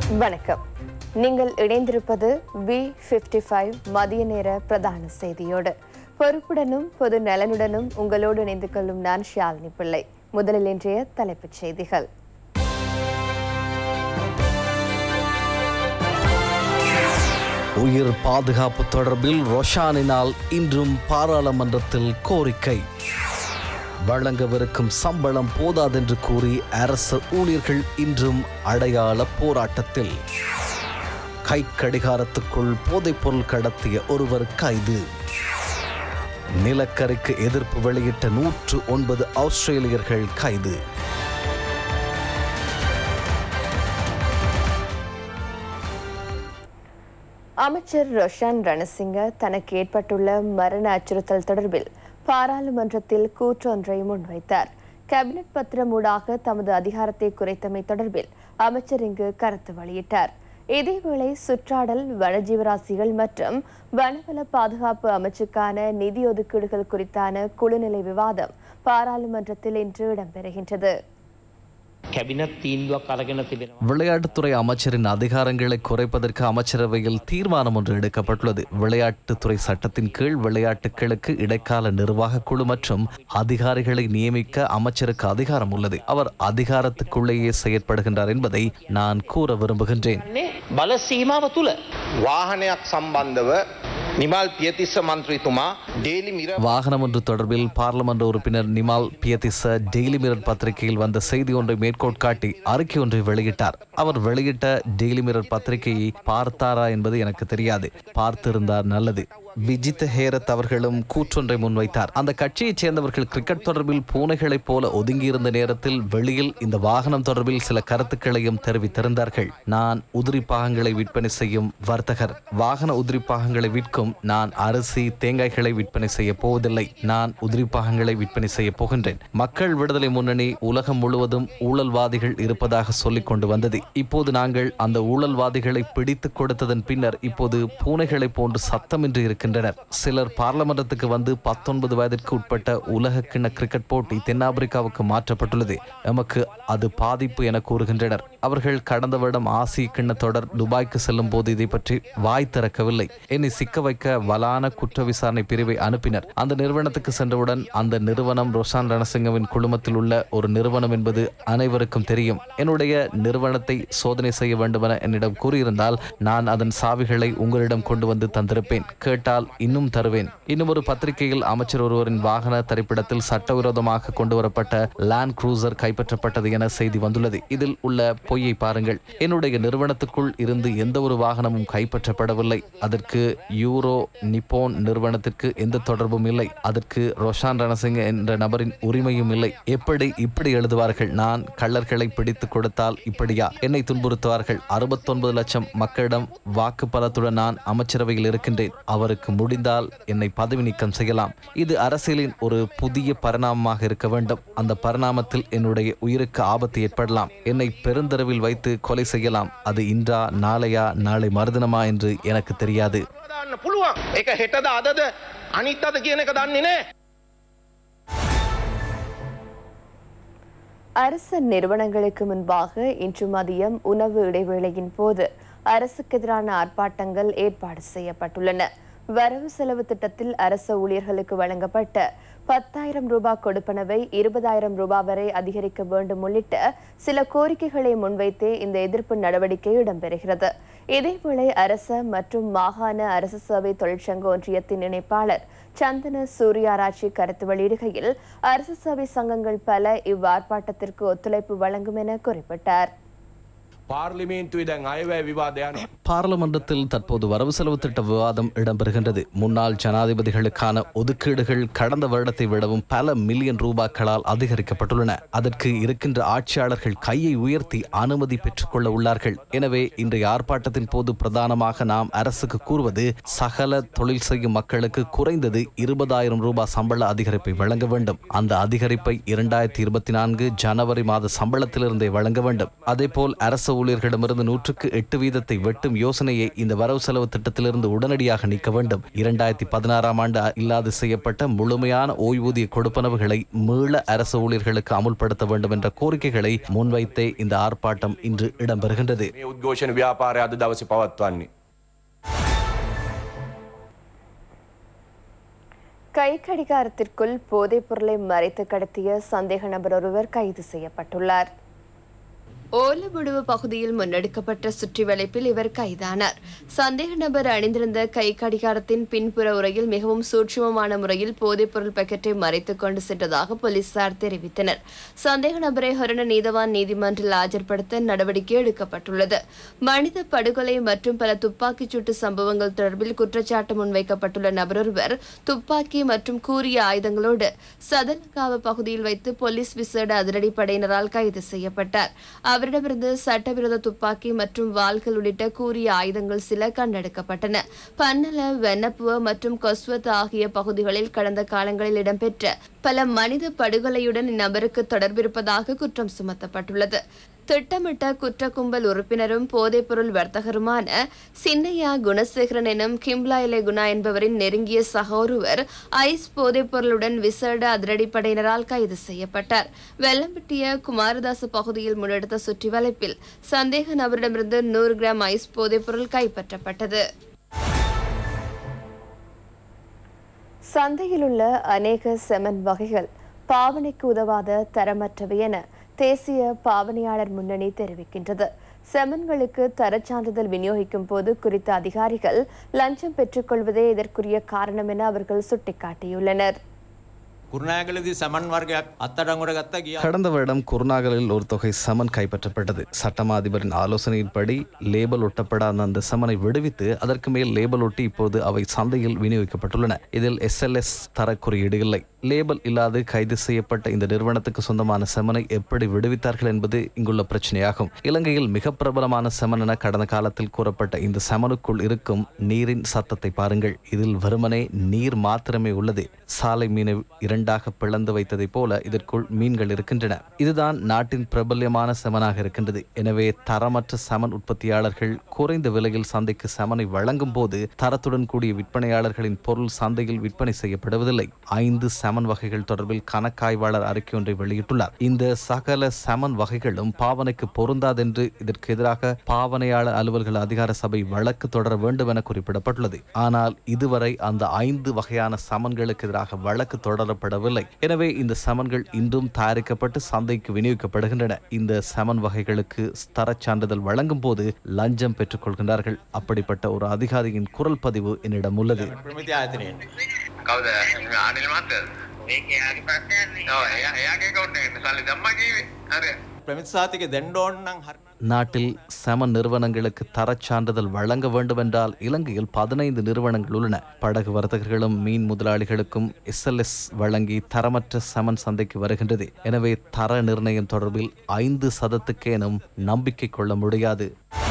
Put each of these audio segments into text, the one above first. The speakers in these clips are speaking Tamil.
வணக்கம் நீங்கள் இணைந்திருப்பது வி பிப்டி ஃபைவ் மதிய நேர பிரதான செய்தியோடு பொறுப்புடனும் பொது நலனுடனும் உங்களோடு இணைந்து கொள்ளும் நான் ஷாலினி பிள்ளை முதலில் இன்றைய தலைப்புச் செய்திகள் உயிர் பாதுகாப்பு தொடர்பில் ரொஷானினால் இன்றும் பாராளுமன்றத்தில் கோரிக்கை வழங்கவிருக்கும் சம்பளம் போதாதென்று கூறி அரசு ஊழியர்கள் இன்றும் அடையாள போராட்டத்தில் கை கடிகாரத்துக்குள் போதைப்பொருள் கடத்திய ஒருவர் கைது நிலக்கரிக்கு எதிர்ப்பு வெளியிட்ட நூற்று ஒன்பது ஆஸ்திரேலியர்கள் கைது அமைச்சர் ரோஷன் ரணசிங்க தனக்கு ஏற்பட்டுள்ள மரண அச்சுறுத்தல் தொடர்பில் பாராளுமன்றத்தில் கூற்றொன்றை முன்வைத்தார் கேபினெட் பத்திரமூடாக தமது அதிகாரத்தை குறைத்தமை தொடர்பில் அமைச்சர் இங்கு கருத்து வெளியிட்டார் இதேவேளை சுற்றாடல் வனஜீவராசிகள் மற்றும் வனவள பாதுகாப்பு அமைச்சுக்கான நிதி ஒதுக்கீடுகள் குறித்தான குழுநிலை விவாதம் பாராளுமன்றத்தில் இன்று இடம்பெறுகின்றது කැබිනත් තීන්දුවක් අරගෙන තිබෙනවා. விளையாட்டுத்துறை அமைச்சரின் அதிகாரங்களை குறைப்பதற்கு அமைச்சரவையில் தீர்மானம் ஒன்று எடுக்கப்பட்டுள்ளது விளையாட்டுத்துறை சட்டத்தின் கீழ் விளையாட்டுகளுக்கு இடைக்கால நிர்வாக குழு மற்றும் அதிகாரிகளை நியமிக்க அமைச்சருக்கு அதிகாரம் உள்ளது அவர் அதிகாரத்துக்குள்ளேயே செயற்படுகின்றார் என்பதை நான் கூற விரும்புகின்றேன் නේ බල සීමාව තුළ වාහනයක් සම්බන්ධව නිමල් පියතිස්ස මන්ත්‍රීතුමා ඩේලි මිර வாகனம் ஒன்று தொடர்பில் பார்லமெண்ட் உறுப்பினர் நிமால் பியதிச டெய்லி மிரர் பத்திரிகையில் வந்த செய்தி ஒன்றை மேற்கோள் காட்டி அறிக்கை ஒன்றை வெளியிட்டார் அவர் வெளியிட்ட டெய்லி மிரர் பத்திரிகையை பார்த்தாரா என்பது எனக்கு தெரியாது பார்த்திருந்தார் நல்லது விஜித் ஹேரத் அவர்களும் கூற்றொன்றை முன்வைத்தார் அந்த கட்சியைச் சேர்ந்தவர்கள் கிரிக்கெட் தொடர்பில் பூனைகளைப் போல ஒதுங்கியிருந்த நேரத்தில் வெளியில் இந்த வாகனம் தொடர்பில் சில கருத்துக்களையும் தெரிவித்திருந்தார்கள் நான் உதிரி பாகங்களை விற்பனை செய்யும் வர்த்தகர் வாகன உதிரி பாகங்களை விற்கும் நான் அரிசி தேங்காய்களை விற்பனை செய்ய போவதில்லை நான் உதிரி பாகங்களை விற்பனை செய்ய போகின்றேன் மக்கள் விடுதலை முன்னணி உலகம் முழுவதும் ஊழல்வாதிகள் இருப்பதாக சொல்லிக் கொண்டு வந்தது இப்போது நாங்கள் அந்த ஊழல்வாதிகளை பிடித்துக் கொடுத்ததன் பின்னர் இப்போது பூனைகளைப் போன்று சத்தமின்றி இருக்கின்றனர் சிலர் பார்லமெண்டத்துக்கு வந்து பத்தொன்பது வயதிற்கு உட்பட்ட உலக கிண்ண கிரிக்கெட் போட்டி தென்னாப்பிரிக்காவுக்கு மாற்றப்பட்டுள்ளது எமக்கு அது பாதிப்பு என கூறுகின்றனர் அவர்கள் கடந்த வருடம் ஆசிய கிண்ண தொடர் துபாய்க்கு செல்லும் போது இதை பற்றி வாய் திறக்கவில்லை என்னை சிக்க வைக்க வலான குற்ற விசாரணை பிரிவை அனுப்பினர் அந்த நிறுவனத்துக்கு சென்றவுடன் அந்த நிறுவனம் ரோஷான் ரணசிங்கவின் குழுமத்தில் உள்ள ஒரு நிறுவனம் என்பது அனைவருக்கும் தெரியும் என்னுடைய நிறுவனத்தை சோதனை செய்ய வேண்டுமென என்னிடம் கூறியிருந்தால் நான் அதன் சாவிகளை உங்களிடம் கொண்டு வந்து தந்திருப்பேன் கேட்டால் இன்னும் தருவேன் இன்னும் ஒரு பத்திரிகையில் அமைச்சர் ஒருவரின் வாகன திரைப்படத்தில் சட்டவிரோதமாக கொண்டு வரப்பட்ட லேண்ட் குரூசர் கைப்பற்றப்பட்டது என செய்தி வந்துள்ளது இதில் உள்ள பொய்யை பாருங்கள் என்னுடைய நிறுவனத்துக்குள் இருந்து எந்த ஒரு வாகனமும் கைப்பற்றப்படவில்லை அதற்கு யூரோ நிப்போன் நிறுவனத்திற்கு எந்த தொடர்பும் இல்லை அதற்கு ரோஷான் ரணசிங்க என்ற நபரின் உரிமையும் இல்லை எப்படி இப்படி எழுதுவார்கள் நான் கள்ளர்களை பிடித்து கொடுத்தால் இப்படியா என்னை துன்புறுத்துவார்கள் அறுபத்தொன்பது லட்சம் மக்களிடம் வாக்கு பலத்துடன் நான் அமைச்சரவையில் இருக்கின்றேன் அவருக்கு முடிந்தால் என்னை பதவி நீக்கம் செய்யலாம் இது அரசியலின் ஒரு புதிய பரிணாமமாக இருக்க வேண்டும் அந்த பரிணாமத்தில் என்னுடைய உயிருக்கு ஆபத்து ஏற்படலாம் என்னை பெருந்தரவில் வைத்து கொலை செய்யலாம் அது இன்றா நாளையா நாளை மறுதினமா என்று எனக்கு தெரியாது දාන්න පුළුවන් එක හෙටද අදද අනිත් අද කියන එක දන්නේ නෑ அரசு நிறுவனங்களுக்கு முன்பாக இன்று மதியம் உணவு இடைவேளையின் போது அரசுக்கு எதிரான ஆர்ப்பாட்டங்கள் ஏற்பாடு செய்யப்பட்டுள்ளன வரவு செலவு திட்டத்தில் அரசு ஊழியர்களுக்கு வழங்கப்பட்ட பத்தாயிரம் ரூபாய் கொடுப்பனவை இருபதாயிரம் ரூபாய் வரை அதிகரிக்க வேண்டும் உள்ளிட்ட சில கோரிக்கைகளை முன்வைத்தே இந்த எதிர்ப்பு நடவடிக்கை இடம்பெறுகிறது இதேவேளை அரச மற்றும் மாகாண அரசு சேவை தொழிற்சங்க ஒன்றியத்தின் இணைப்பாளர் சந்தன சூர்யாராட்சி கருத்து வெளியிடுகையில் அரசு சேவை சங்கங்கள் பல இவ்வார்ப்பாட்டத்திற்கு ஒத்துழைப்பு வழங்கும் என குறிப்பிட்டார் පාර්ලිමේන්තුවේ දැන් අයවැය විවාදයන பாராளுமன்றத்தில் தற்போது வரவு செலவு திட்ட விவாதம் இடம்பெறுகின்றது முன்னாள் ஜனாதிபதிகளுக்கான ஒதுக்கீடுகள் கடந்த வருடத்தை விடவும் பல மில்லியன் ரூபாய்களால் அதிகரிக்கப்பட்டுள்ளன அதற்கு இருக்கின்ற ஆட்சியாளர்கள் கையை உயர்த்தி அனுமதி பெற்றுக்கொள்ள உள்ளார்கள் எனவே இன்றைய ஆர்ப்பாட்டத்தின் போது பிரதானமாக நாம் அரசுக்கு கூறுவது சகல தொழில் செய்யும் மக்களுக்கு குறைந்தது இருபதாயிரம் ரூபாய் சம்பள அதிகரிப்பை வழங்க வேண்டும் அந்த அதிகரிப்பை இரண்டாயிரத்தி இருபத்தி நான்கு ஜனவரி மாத சம்பளத்திலிருந்தே வழங்க வேண்டும் அதேபோல் அரசு ஊழியர்களிடமிருந்து நூற்றுக்கு எட்டு வீதத்தை வெட்டும் யோசனையை இந்த வரவு செலவு திட்டத்திலிருந்து உடனடியாக நீக்க வேண்டும் இரண்டாயிரத்தி பதினாறாம் ஆண்டு இல்லாது செய்யப்பட்ட முழுமையான ஓய்வூதிய கொடுப்பனவுகளை மீள அரசு ஊழியர்களுக்கு அமுல்படுத்த வேண்டும் என்ற கோரிக்கைகளை முன்வைத்தே இந்த ஆர்ப்பாட்டம் இன்று இடம்பெறுகின்றது මේ උද්ඝෝෂණ ව්‍යාපාරය අද දවස පවත්වන්නේ. கை கடிகாரத்திற்குள் போதைப் பொருளை மறைத்து கடத்திய சந்தேக நபர் ஒருவர் கைது செய்யப்பட்டுள்ளார் ஓலமுடுவு பகுதியில் முன்னெடுக்கப்பட்ட சுற்றி வளைப்பில் இவர் கைதானார் சந்தேக நபர் அணிந்திருந்த கை கடிகாரத்தின் பின்புற உரையில் மிகவும் சூட்சுமமான முறையில் போதைப்பொருள் பாக்கெட்டை மறைத்துக் கொண்டு சென்றதாக போலீசார் தெரிவித்தனர் சந்தேக நபரை ஹொரண நீதவான் நீதிமன்றில் ஆஜர்படுத்த நடவடிக்கை எடுக்கப்பட்டுள்ளது மனித படுகொலை மற்றும் பல துப்பாக்கிச் சூட்டு சம்பவங்கள் தொடர்பில் குற்றச்சாட்டு முன்வைக்கப்பட்டுள்ள நபரொருவர் துப்பாக்கி மற்றும் கூறிய ஆயுதங்களோடு சதலகாவ பகுதியில் வைத்து போலீஸ் விசேட அதிரடிப்படையினரால் கைது செய்யப்பட்டார் அவரிடமிருந்து சட்டவிரோத துப்பாக்கி மற்றும் வாள்கள் உள்ளிட்ட கூறிய ஆயுதங்கள் சில கண்டெடுக்கப்பட்டன பன்னல வென்னப்புவ மற்றும் கொஸ்வத் ஆகிய பகுதிகளில் கடந்த காலங்களில் இடம்பெற்ற பல மனித படுகொலையுடன் இந்நபருக்கு தொடர்பிருப்பதாக குற்றம் சுமத்தப்பட்டுள்ளது திட்டமிட்ட குற்ற கும்பல் உறுப்பினரும் போதைப்பொருள் வர்த்தகருமான சின்னையா குணசேகரன் எனும் கிம்லாயிலே குணா என்பவரின் நெருங்கிய சக ஒருவர் ஐஸ் போதைப்பொருளுடன் விசேட அதிரடிப்படையினரால் கைது செய்யப்பட்டார் வெள்ளம்பட்டிய குமாரதாச பகுதியில் முன்னெடுத்த சுற்றி வளைப்பில் சந்தேக நபரிடமிருந்து நூறு கிராம் ஐஸ் போதைப்பொருள் கைப்பற்றப்பட்டது சந்தையில் உள்ள அநேக செமன் வகைகள் பாவனைக்கு உதவாத தரமற்றவை என தேசிய பாவனையாளர் முன்னணி தெரிவிக்கின்றது செமன்களுக்கு தரச்சான்றிதழ் விநியோகிக்கும் போது குறித்த அதிகாரிகள் லஞ்சம் பெற்றுக்கொள்வதே இதற்குரிய காரணம் என அவர்கள் சுட்டிக்காட்டியுள்ளனர் කුරුණෑගලදී සමන් වර්ගයක් අත්තඩංගොට ගත්ත ගිය கடந்த வருடம் குருநாகலில் ஒரு தொகை சமன் கைப்பற்றப்பட்டது சட்டமா அதிபரின் ஆலோசனையின்படி லேபல் ஒட்டப்படாத அந்த சமனை விடுவித்து அதற்கு மேல் லேபல் ஒட்டி இப்போது அவை சந்தையில் விநியோகிக்கப்பட்டுள்ளன இதில் எஸ்எல்எஸ் தர குறியீடு இல்லை லேபல் இல்லாது கைது செய்யப்பட்ட இந்த நிறுவனத்துக்கு சொந்தமான செமனை எப்படி விடுவித்தார்கள் என்பது இங்குள்ள பிரச்சனையாகும் இலங்கையில் மிக பிரபலமான செமன் என கடந்த காலத்தில் கூறப்பட்ட இந்த செமனுக்குள் இருக்கும் நீரின் சத்தத்தை பாருங்கள் இதில் வெறுமனே நீர் மாத்திரமே உள்ளது சாலை மீனை இரண்டாக பிளந்து வைத்ததைப் போல இதற்குள் மீன்கள் இருக்கின்றன இதுதான் நாட்டின் பிரபல்யமான செமனாக இருக்கின்றது எனவே தரமற்ற செமன் உற்பத்தியாளர்கள் குறைந்த விலையில் சந்தைக்கு செமனை வழங்கும் போது தரத்துடன் கூடிய விற்பனையாளர்களின் பொருள் சந்தையில் விற்பனை செய்யப்படுவதில்லை ஐந்து செமன் வகைகள் தொடர்பில் கணக்காய்வாளர் அறிக்கை ஒன்றை வெளியிட்டுள்ளார் இந்த சகல செமன் வகைகளும் பாவனைக்கு பொருந்தாதென்று இதற்கு எதிராக பாவனையாளர் அலுவல்கள் அதிகார சபை வழக்கு தொடர வேண்டும் என குறிப்பிடப்பட்டுள்ளது ஆனால் இதுவரை அந்த ஐந்து வகையான சமன்களுக்கு எதிராக வழக்கு தொடரப்படவில்லை எனவே இந்த சமன்கள் இன்றும் தயாரிக்கப்பட்டு சந்தைக்கு விநியோகிக்கப்படுகின்றன இந்த சமன் வகைகளுக்கு தரச் சான்றிதழ் வழங்கும் போது லஞ்சம் பெற்றுக் கொள்கின்றார்கள் அப்படிப்பட்ட ஒரு அதிகாரியின் குரல் பதிவு என்னிடம் உள்ளது ප්‍රමිති ආයතනයෙන්. කවද ආනිල් මත්තද ඒක යාගේ ප්‍රශ්නයන්නේ එයාගේ කවුන්ට සල්ලි දම්ම කීවේ හරි ප්‍රමිති සාතික දෙන්ඩෝන්නම් හරන நாட்டில் செமன் நிறுவனங்களுக்கு தரச் சான்றிதழ் வழங்க வேண்டுமென்றால் இலங்கையில் பதினைந்து நிறுவனங்கள் உள்ளன படகு வர்த்தகர்களும் மீன் முதலாளிகளுக்கும் எஸ்எல்எஸ் வழங்கி தரமற்ற செமன் சந்தைக்கு வருகின்றது எனவே தர நிர்ணயம் தொடர்பில் ஐந்து சதத்துக்கேனும் நம்பிக்கை கொள்ள முடியாது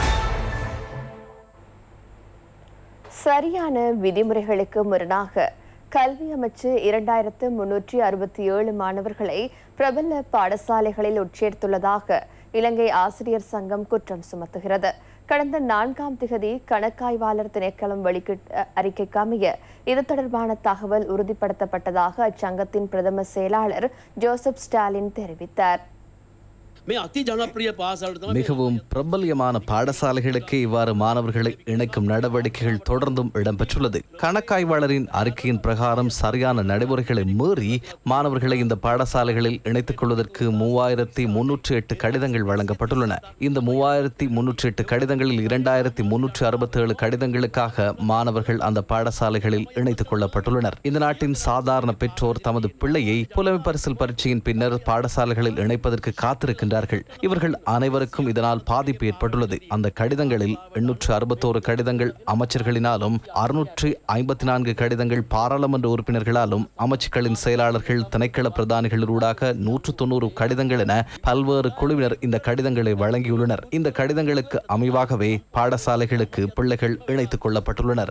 சரியான விதிமுறைகளுக்கு முரணாக கல்வி அமைச்சு இரண்டாயிரத்து முன்னூற்றி அறுபத்தி ஏழு மாணவர்களை பிரபல பாடசாலைகளில் உட்சேர்த்துள்ளதாக இலங்கை ஆசிரியர் சங்கம் குற்றம் சுமத்துகிறது கடந்த நான்காம் திகதி கணக்காய்வாளர் திணைக்களம் வெளியிட்ட அறிக்கைக்கு அமைய இது தொடர்பான தகவல் உறுதிப்படுத்தப்பட்டதாக அச்சங்கத்தின் பிரதம செயலாளர் ஜோசப் ஸ்டாலின் தெரிவித்தார் මේ අති ජනප්‍රිය පාසල්ට තම மிகவும் பிரபல்யமான பாடசாலைகளுக்கு இவ்வாறு மாணவர்களை இணைக்கும் நடவடிக்கைகள் தொடர்ந்தும் இடம்பெற்றுள்ளது கணக்காய்வாளரின் அறிக்கையின் பிரகாரம் சரியான நடைமுறைகளை மீறி மாணவர்களை இந்த பாடசாலைகளில் இணைத்துக் கொள்வதற்கு மூவாயிரத்தி முன்னூற்றி எட்டு கடிதங்கள் வழங்கப்பட்டுள்ளன இந்த மூவாயிரத்தி முன்னூற்றி எட்டு கடிதங்களில் இரண்டாயிரத்தி முன்னூற்றி அறுபத்தி ஏழு கடிதங்களுக்காக மாணவர்கள் அந்த பாடசாலைகளில் இணைத்துக் கொள்ளப்பட்டுள்ளனர் இந்த நாட்டின் சாதாரண பெற்றோர் தமது பிள்ளையை புலமை பரிசில் பரீட்சையின் பின்னர் பாடசாலைகளில் இணைப்பதற்கு காத்திருக்கின்றார்கள் இவர்கள் அனைவருக்கும் இதனால் பாதிப்பு ஏற்பட்டுள்ளது அந்த கடிதங்களில் எண்ணூற்று அறுபத்தோரு கடிதங்கள் அமைச்சர்களினாலும் அறுநூற்றி ஐம்பத்தி நான்கு கடிதங்கள் பாராளுமன்ற உறுப்பினர்களாலும் அமைச்சுக்களின் செயலாளர்கள் திணைக்கள பிரதானிகளூடாக நூற்று தொண்ணூறு கடிதங்கள் என பல்வேறு குழுவினர் இந்த கடிதங்களை வழங்கியுள்ளனர் இந்த கடிதங்களுக்கு அமைவாகவே பாடசாலைகளுக்கு பிள்ளைகள் இணைத்துக் கொள்ளப்பட்டுள்ளனர்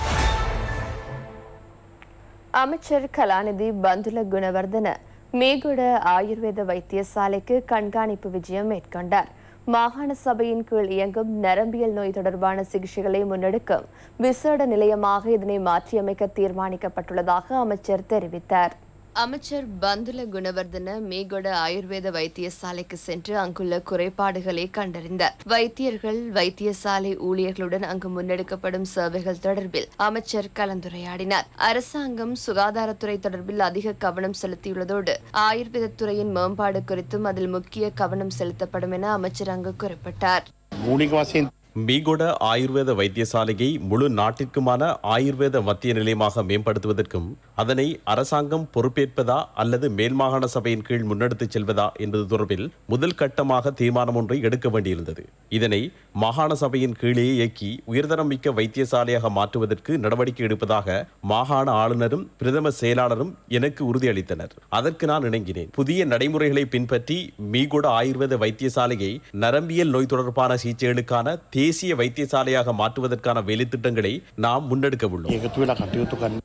அமைச்சர் கலாநிதி பந்துல குணவர்தன மேகுட ஆயுர்வேத வைத்தியசாலைக்கு கண்காணிப்பு விஜயம் மேற்கொண்டார் மாகாண சபையின் கீழ் இயங்கும் நரம்பியல் நோய் தொடர்பான சிகிச்சைகளை முன்னெடுக்கும் விசேட நிலையமாக இதனை மாற்றியமைக்க தீர்மானிக்கப்பட்டுள்ளதாக அமைச்சர் தெரிவித்தார் அமைச்சர் பந்துல குணவர்தன மேகொட ஆயுர்வேத வைத்தியசாலைக்கு சென்று அங்குள்ள குறைபாடுகளை கண்டறிந்தார் வைத்தியர்கள் வைத்தியசாலை ஊழியர்களுடன் அங்கு முன்னெடுக்கப்படும் சேவைகள் தொடர்பில் அமைச்சர் கலந்துரையாடினார் அரசாங்கம் சுகாதாரத்துறை தொடர்பில் அதிக கவனம் செலுத்தியுள்ளதோடு ஆயுர்வேத துறையின் மேம்பாடு குறித்தும் அதில் முக்கிய கவனம் செலுத்தப்படும் என அமைச்சர் அங்கு குறிப்பிட்டார் මූලික වශයෙන් மீகொட ஆயுர்வேத வைத்தியசாலையை முழு நாட்டிற்குமான ஆயுர்வேத மத்திய நிலையமாக மேம்படுத்துவதற்கும் அதனை அரசாங்கம் பொறுப்பேற்பதா அல்லது மேல் மாகாண சபையின் கீழ் முன்னெடுத்துச் செல்வதா என்பது தொடர்பில் முதல் கட்டமாக தீர்மானம் ஒன்றை எடுக்க வேண்டியிருந்தது இதனை மாகாண சபையின் கீழே இயக்கி உயர்தரம் மிக்க வைத்தியசாலையாக மாற்றுவதற்கு நடவடிக்கை எடுப்பதாக மாகாண ஆளுநரும் பிரதம செயலாளரும் எனக்கு உறுதியளித்தனர் அதற்கு நான் இணங்கினேன் புதிய நடைமுறைகளை பின்பற்றி மீகொட ஆயுர்வேத வைத்தியசாலையை நரம்பியல் நோய் தொடர்பான சிகிச்சைகளுக்கான தேசிய வைத்தியசாலையாக மாற்றுவதற்கான வேலைத்திட்டங்களை நாம் முன்னெடுக்க உள்ளோம் එකතු වෙලා කටයුතු කරන්න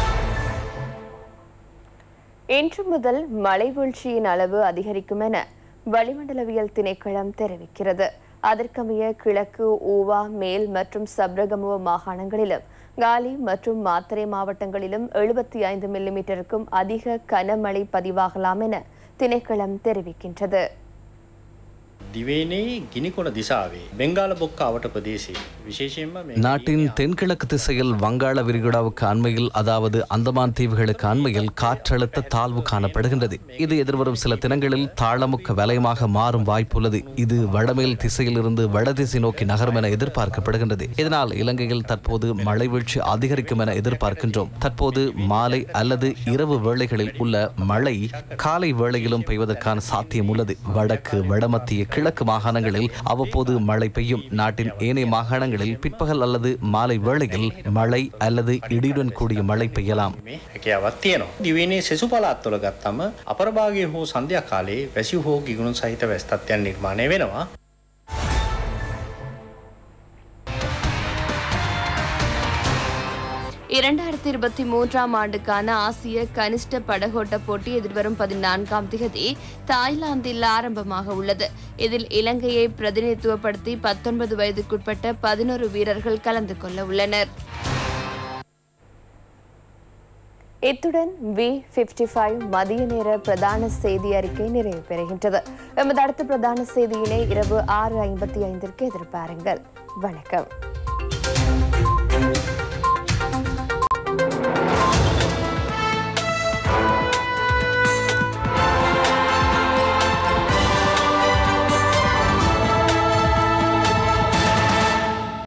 இன்று முதல் மழை வீழ்ச்சியின் அளவு அதிகரிக்கும் என வளிமண்டலவியல் திணைக்களம் தெரிவிக்கிறது அதற்கமைய கிழக்கு ஊவா மேல் மற்றும் சப்ரகமுவ மாகாணங்களிலும் காலி மற்றும் மாத்தறை மாவட்டங்களிலும் எழுபத்தி ஐந்து மில்லிமீட்டருக்கும் அதிக கனமழை பதிவாகலாம் என திணைக்களம் தெரிவிக்கின்றது දිවේනේ ගිනිකොන දිසාවේ බෙංගාල බොක්ක අවට ප්‍රදේශයේ විශේෂයෙන්ම මේ நாட்டின் தென்கிழக்கு திசையில் வங்காள விரிகுடாவுக்கு அண்மையில் அதாவது அந்தமான் தீவுகளுக்கு அண்மையில் காற்றழுத்த தாழ்வு காணப்படுகின்றது இது எதிர்வரும் சில தினங்களில் தாளமுக்க வலயமாக மாறும் வாய்ப்புள்ளது இது வடமேல் திசையிலிருந்து வடதிசை நோக்கி நகரும் என எதிர்பார்க்கப்படுகின்றது இதனால் இலங்கையில் தற்போது மழை வீழ்ச்சி அதிகரிக்கும் என எதிர்பார்க்கின்றோம் தற்போது மாலை அல்லது இரவு வேளைகளில் உள்ள மழை காலை வேளையிலும் பெய்வதற்கான சாத்தியம் உள்ளது வடக்கு வடமத்திய கிழக்கு மாகாணங்களில் அவ்வப்போது மழை பெய்யும் நாட்டின் ஏனைய மாகாணங்களில் பிற்பகல் அல்லது மாலை வேளையில் மழை அல்லது இடியுடன் கூடிய மழை பெய்யலாம் මේ හැකියාවක් තියෙනවා. දිවේනේ සෙසු පළාත්වල ගත්තම අපරභාගය හෝ සන්ධ්‍යා කාලේ වැසි හෝ ගිගුණු සහිත වැස්තත්වයන් නිර්මාණය වෙනවා. இரண்டாயிரத்தி இருபத்தி மூன்றாம் ஆண்டுக்கான ஆசிய கனிஷ்ட படகோட்ட போட்டி எதிர்வரும் பதினான்காம் திகதி தாய்லாந்தில் ஆரம்பமாக உள்ளது இதில் இலங்கையை பிரதிநிதித்துவப்படுத்தி பத்தொன்பது வயதுக்குட்பட்ட பதினோரு வீரர்கள் கலந்து கொள்ள உள்ளனர் இத்துடன் வி பிப்டி ஃபைவ் மதிய நேர பிரதான செய்தி அறிக்கை நிறைவு பெறுகின்றது எமது அடுத்த பிரதான செய்தியினை இரவு ஆறு ஐம்பத்தி ஐந்திற்கு எதிர்பாருங்கள் வணக்கம்